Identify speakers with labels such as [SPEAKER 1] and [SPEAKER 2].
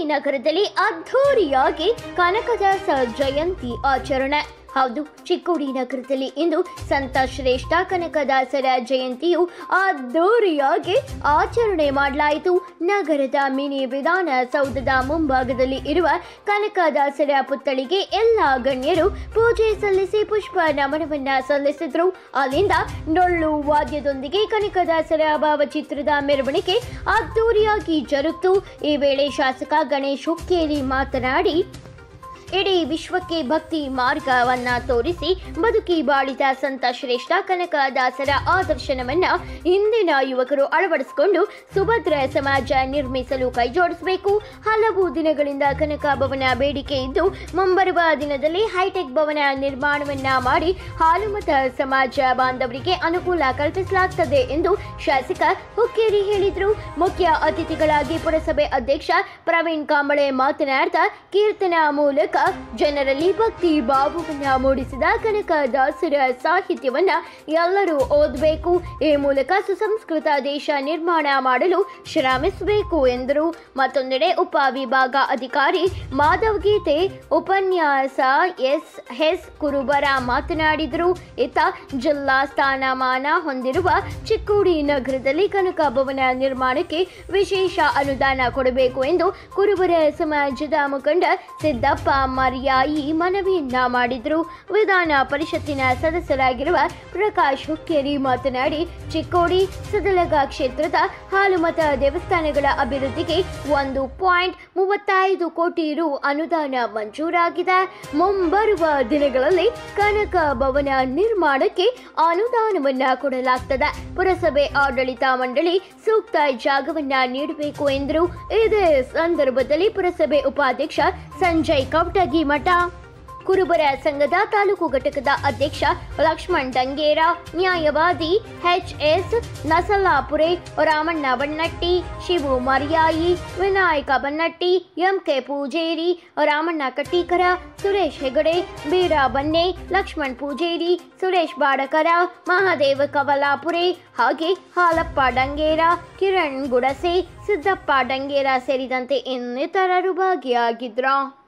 [SPEAKER 1] ನಗರದಲ್ಲಿ ಅದ್ಧೂರಿಯಾಗಿ ಕನಕದಾಸ ಜಯಂತಿ ಆಚರಣೆ ಹೌದು ಚಿಕ್ಕೋಡಿ ನಗರದಲ್ಲಿ ಇಂದು ಸಂತ ಶ್ರೇಷ್ಠ ಕನಕದಾಸರ ಜಯಂತಿಯು ಅದ್ದೂರಿಯಾಗಿ ಆಚರಣೆ ಮಾಡಲಾಯಿತು ನಗರದ ಮಿನಿ ವಿಧಾನಸೌಧದ ಮುಂಭಾಗದಲ್ಲಿ ಇರುವ ಕನಕದಾಸರ ಪುತ್ಥಳಿಗೆ ಎಲ್ಲ ಗಣ್ಯರು ಪೂಜೆ ಸಲ್ಲಿಸಿ ಪುಷ್ಪ ನಮನವನ್ನ ಸಲ್ಲಿಸಿದ್ರು ಅಲ್ಲಿಂದ ಡೊಳ್ಳು ವಾದ್ಯದೊಂದಿಗೆ ಕನಕದಾಸರ ಭಾವಚಿತ್ರದ ಮೆರವಣಿಗೆ ಅದ್ದೂರಿಯಾಗಿ ಜರುಗಿತು ಈ ವೇಳೆ ಶಾಸಕ ಗಣೇಶ್ ಹುಕ್ಕೇರಿ ಮಾತನಾಡಿ ಇಡೀ ವಿಶ್ವಕ್ಕೆ ಭಕ್ತಿ ಮಾರ್ಗವನ್ನ ತೋರಿಸಿ ಬದುಕಿ ಬಾಳಿದ ಸಂತ ಶ್ರೇಷ್ಠ ಕನಕದಾಸರ ಆದರ್ಶನವನ್ನ ಇಂದಿನ ಯುವಕರು ಅಳವಡಿಸಿಕೊಂಡು ಸುಭದ್ರ ಸಮಾಜ ನಿರ್ಮಿಸಲು ಕೈಜೋಡಿಸಬೇಕು ಹಲವು ದಿನಗಳಿಂದ ಕನಕ ಭವನ ಬೇಡಿಕೆ ಇದ್ದು ಮುಂಬರುವ ದಿನದಲ್ಲಿ ಹೈಟೆಕ್ ಭವನ ನಿರ್ಮಾಣವನ್ನ ಮಾಡಿ ಹಾಲುಮತ ಸಮಾಜ ಬಾಂಧವರಿಗೆ ಅನುಕೂಲ ಕಲ್ಪಿಸಲಾಗುತ್ತದೆ ಎಂದು ಶಾಸಕ ಹುಕ್ಕೇರಿ ಹೇಳಿದರು ಮುಖ್ಯ ಅತಿಥಿಗಳಾಗಿ ಪುರಸಭೆ ಅಧ್ಯಕ್ಷ ಪ್ರವೀಣ್ ಕಾಂಬಳೆ ಮಾತನಾಡ್ತಾ ಕೀರ್ತನ ಮೂಲಕ ಜನರಲ್ಲಿ ಭಕ್ತಿ ಭಾವವನ್ನ ಮೂಡಿಸಿದ ಕನಕದಾಸರ ಸಾಹಿತ್ಯವನ್ನ ಎಲ್ಲರೂ ಓದಬೇಕು ಈ ಮೂಲಕ ಸುಸಂಸ್ಕೃತ ದೇಶ ನಿರ್ಮಾಣ ಮಾಡಲು ಶ್ರಮಿಸಬೇಕು ಎಂದರು ಮತ್ತೊಂದೆಡೆ ಉಪ ವಿಭಾಗ ಅಧಿಕಾರಿ ಮಾಧವ್ ಗೀತೆ ಉಪನ್ಯಾಸ ಎಸ್ ಎಸ್ ಕುರುಬರ ಮಾತನಾಡಿದರು ಇತ್ತ ಜಿಲ್ಲಾ ಸ್ಥಾನಮಾನ ಹೊಂದಿರುವ ಚಿಕ್ಕೋಡಿ ನಗರದಲ್ಲಿ ಕನಕ ಭವನ ನಿರ್ಮಾಣಕ್ಕೆ ವಿಶೇಷ ಅನುದಾನ ಕೊಡಬೇಕು ಎಂದು ಕುರುಬರ ಸಮಾಜದ ಮುಖಂಡ ಸಿದ್ದಪ್ಪ ಮರ್ಯಾಯಿ ಮನವಿಯನ್ನ ಮಾಡಿದ್ರು ವಿಧಾನ ಪರಿಷತ್ತಿನ ಸದಸ್ಯರಾಗಿರುವ ಪ್ರಕಾಶ್ ಹುಕ್ಕೇರಿ ಮಾತನಾಡಿ ಚಿಕ್ಕೋಡಿ ಸದಲಗ ಕ್ಷೇತ್ರದ ಹಾಲುಮತ ದೇವಸ್ಥಾನಗಳ ಅಭಿವೃದ್ಧಿಗೆ ಒಂದು ಪಾಯಿಂಟ್ ಮೂವತ್ತೈದು ಕೋಟಿ ರು ಅನುದಾನ ಮಂಜೂರಾಗಿದೆ ಮುಂಬರುವ ದಿನಗಳಲ್ಲಿ ಕನಕ ಭವನ ನಿರ್ಮಾಣಕ್ಕೆ ಅನುದಾನವನ್ನ ಕೊಡಲಾಗ್ತದೆ ಪುರಸಭೆ ಆಡಳಿತ ಮಂಡಳಿ ಸೂಕ್ತ ಜಾಗವನ್ನ ನೀಡಬೇಕು ಎಂದರು ಇದೇ ಸಂದರ್ಭದಲ್ಲಿ ಪುರಸಭೆ ಉಪಾಧ್ಯಕ್ಷ ಸಂಜಯ್ ಕವಟಗಿ ಮಠ ಕುರುಬರ ಸಂಘದ ತಾಲೂಕು ಘಟಕದ ಅಧ್ಯಕ್ಷ ಲಕ್ಷ್ಮಣ್ ಡಂಗೇರ ನ್ಯಾಯವಾದಿ H S Nasalapure Ramanna Bannatti Shivu Maryayi Vinayaka Bannatti M K Pujeri Ramanna Kattikara Suresh Hegde Beera Banne Laxman Pujeri Suresh Badakara Mahadeva Kavalapure ಹಾಗೆ ಹಾಲಪ್ಪ ಡಂಗೇರ ಕಿರಣ್ ಗುಡಸೆ ಸಿದ್ದಪ್ಪ ಡಂಗೇರ ಸೇರಿದಂತೆ ಇನ್ನಿತರರು ಭಾಗಿಯಾಗಿದ್ರು